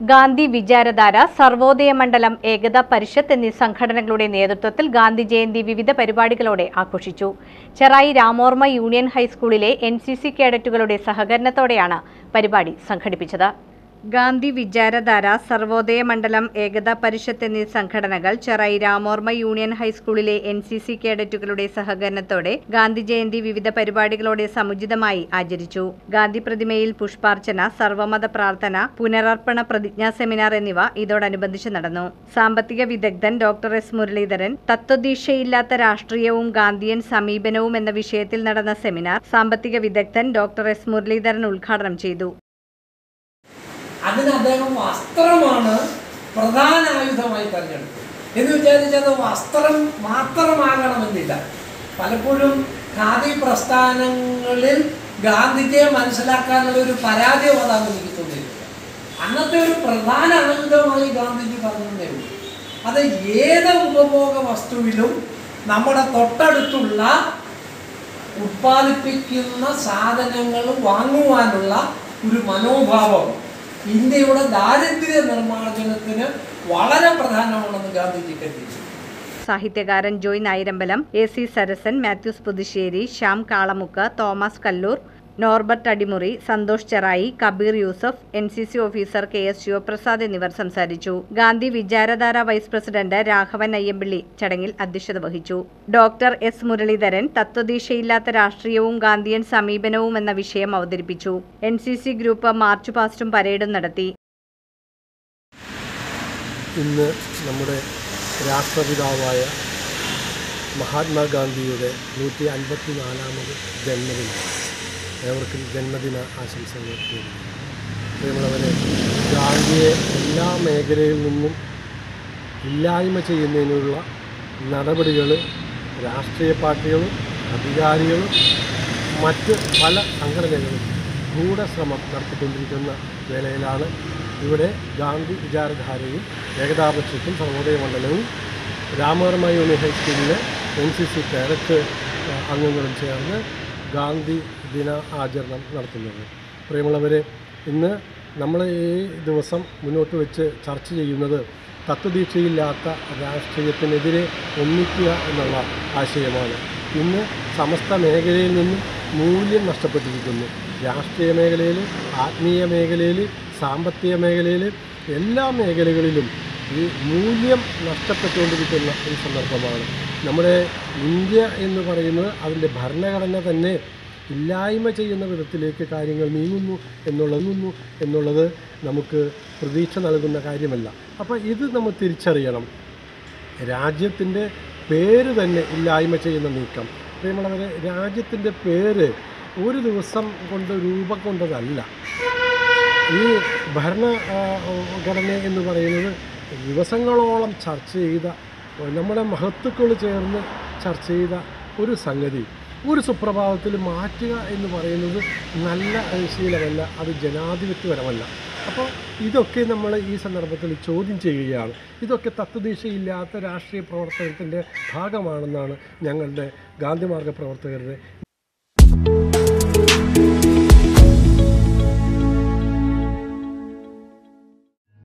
ഗാന്ധി വിചാരധാര സർവോദയ മണ്ഡലം ഏകതാ പരിഷത്ത് എന്നീ സംഘടനകളുടെ നേതൃത്വത്തിൽ ഗാന്ധി ജയന്തി വിവിധ പരിപാടികളോടെ ആഘോഷിച്ചു ചെറായി രാമോർമ യൂണിയൻ ഹൈസ്കൂളിലെ എൻ സി സി കേഡറ്റുകളുടെ സഹകരണത്തോടെയാണ് പരിപാടി സംഘടിപ്പിച്ചത് ഗാന്ധി വിചാരധാര സർവോദയ മണ്ഡലം ഏകതാ പരിഷത്ത് എന്നീ സംഘടനകൾ ചെറായി രാമോർമ യൂണിയൻ ഹൈസ്കൂളിലെ എൻ സി സി കേഡറ്റുകളുടെ സഹകരണത്തോടെ ഗാന്ധി ജയന്തി വിവിധ പരിപാടികളോടെ സമുചിതമായി ആചരിച്ചു ഗാന്ധി പ്രതിമയിൽ പുഷ്പാർച്ചന സർവമത പ്രാർത്ഥന പുനരർപ്പണ പ്രതിജ്ഞാ സെമിനാർ എന്നിവ ഇതോടനുബന്ധിച്ച് നടന്നു സാമ്പത്തിക വിദഗ്ധൻ ഡോക്ടർ എസ് മുരളീധരൻ തത്വദീക്ഷയില്ലാത്ത രാഷ്ട്രീയവും ഗാന്ധിയൻ സമീപനവും എന്ന വിഷയത്തിൽ നടന്ന സെമിനാർ സാമ്പത്തിക വിദഗ്ധൻ ഡോക്ടർ എസ് മുരളീധരൻ ഉദ്ഘാടനം ചെയ്തു അതിന് അദ്ദേഹം വസ്ത്രമാണ് പ്രധാന ആയുധമായി തിരഞ്ഞെടുത്തത് എന്ന് വിചാരിച്ചത് വസ്ത്രം മാത്രമാകണമെന്നില്ല പലപ്പോഴും ഖാദി പ്രസ്ഥാനങ്ങളിൽ ഗാന്ധിജിയെ മനസ്സിലാക്കാനുള്ള ഒരു പരാജയം അതാണ് എനിക്ക് തോന്നിയിട്ടുള്ളത് അന്നത്തെ ഒരു പ്രധാന ആയുധമായി ഗാന്ധിജി പറഞ്ഞതേ ഉള്ളൂ അത് ഏത് ഉപഭോഗ വസ്തുവിലും നമ്മുടെ തൊട്ടടുത്തുള്ള ഉത്പാദിപ്പിക്കുന്ന സാധനങ്ങൾ വാങ്ങുവാനുള്ള ഒരു മനോഭാവം ഇന്ത്യയുടെ ദാരിദ്ര്യ നിർമ്മാർജ്ജനത്തിന് വളരെ പ്രധാനമാണെന്ന് ഗാന്ധിജി കരുതിച്ചു സാഹിത്യകാരൻ Joy Nayarambalam A C Sarasan Mathews Puthussery Shyam Kalamukku Thomas Kallur Norbert Adimuri Santhosh Cherai Kabir Yusuf N C C officer K S Sivaprasad എന്നിവർ സംസാരിച്ചു ഗാന്ധി വിചാരധാര വൈസ് പ്രസിഡന്റ് രാഘവൻ അയ്യമ്പിള്ളി ചടങ്ങിൽ അധ്യക്ഷത വഹിച്ചു ഡോക്ടർ എസ് മുരളീധരൻ തത്വദീക്ഷയില്ലാത്ത രാഷ്ട്രീയവും ഗാന്ധിയൻ സമീപനവും എന്ന വിഷയം അവതരിപ്പിച്ചു N C C group march പാസ്റ്റും പരേഡും നടത്തി ഇന്ന് നമ്മുടെ രാഷ്ട്രപിതാവായ മഹാത്മാഗാന്ധിയുടെ നൂറ്റി അൻപത്തി നാലാമത് ജന്മദിനം ഏവർക്കും ജന്മദിന ആശംസകൾ നേരുന്നു പ്രിയമുള്ളവരെ ഗാന്ധിയെ എല്ലാ മേഖലയിൽ നിന്നും ഇല്ലായ്മ ചെയ്യുന്നതിനുള്ള നടപടികൾ രാഷ്ട്രീയ പാർട്ടികളും അധികാരികളും മറ്റ് പല സംഘടനകളും ഗൂഢശ്രമം നടത്തിക്കൊണ്ടിരിക്കുന്ന വേളയിലാണ് ഇവിടെ ഗാന്ധി വിചാരധാരയും ഏകതാപക്ഷത്തും സർവോദയ മണ്ഡലവും രാമവർമ്മ യൂണിയൻ ഹൈസ്കൂളിലെ എൻ സി സി കേരറ്റ് അംഗങ്ങളും ചേർന്ന് ഗാന്ധി ദിന ആചരണം നടത്തുന്നത് പ്രിയമുള്ളവരെ ഇന്ന് നമ്മൾ ഈ ദിവസം മുന്നോട്ട് വെച്ച് ചർച്ച ചെയ്യുന്നത് തത്വദീക്ഷയില്ലാത്ത രാഷ്ട്രീയത്തിനെതിരെ ഒന്നിക്കുക എന്നുള്ള ആശയമാണ് ഇന്ന് സമസ്ത മേഖലയിൽ നിന്നും മൂല്യം നഷ്ടപ്പെട്ടിരിക്കുന്നു രാഷ്ട്രീയ മേഖലയിൽ ആത്മീയ മേഖലയിൽ സാമ്പത്തിക മേഖലയിൽ എല്ലാ മേഖലകളിലും ഈ മൂല്യം നഷ്ടപ്പെട്ടുകൊണ്ടിരിക്കുന്ന ഒരു സന്ദർഭമാണ് നമ്മുടെ ഇന്ത്യ എന്ന് പറയുന്നത് അതിൻ്റെ ഭരണഘടന തന്നെ ഇല്ലായ്മ ചെയ്യുന്ന വിധത്തിലേക്ക് കാര്യങ്ങൾ നീങ്ങുന്നു എന്നുള്ളതുന്നു എന്നുള്ളത് നമുക്ക് പ്രതീക്ഷ നൽകുന്ന കാര്യമല്ല അപ്പോൾ ഇത് നമ്മൾ തിരിച്ചറിയണം രാജ്യത്തിൻ്റെ പേര് തന്നെ ഇല്ലായ്മ ചെയ്യുന്ന നീക്കം പ്രിയമുള്ളവരെ രാജ്യത്തിൻ്റെ പേര് ഒരു ദിവസം കൊണ്ട് രൂപം കൊണ്ടതല്ല ഈ ഭരണ ആ, ഘടന എന്ന് പറയുന്നത് ദിവസങ്ങളോളം ചർച്ച ചെയ്ത നമ്മുടെ മഹത്തുക്കൾ ചേർന്ന് ചർച്ച ചെയ്ത ഒരു സംഗതി ഒരു സുപ്രഭാതത്തിൽ മാറ്റുക എന്ന് പറയുന്നത് നല്ല ഒരു ശീലമല്ല അത് ജനാധിപത്യപരമല്ല അപ്പോൾ ഇതൊക്കെ നമ്മൾ ഈ സന്ദർഭത്തിൽ ചോദ്യം ചെയ്യുകയാണ് ഇതൊക്കെ തത്വദീക്ഷയില്ലാത്ത രാഷ്ട്രീയ പ്രവർത്തനത്തിൻ്റെ ഭാഗമാണെന്നാണ് ഞങ്ങളുടെ ഗാന്ധിമാർഗ പ്രവർത്തകരുടെ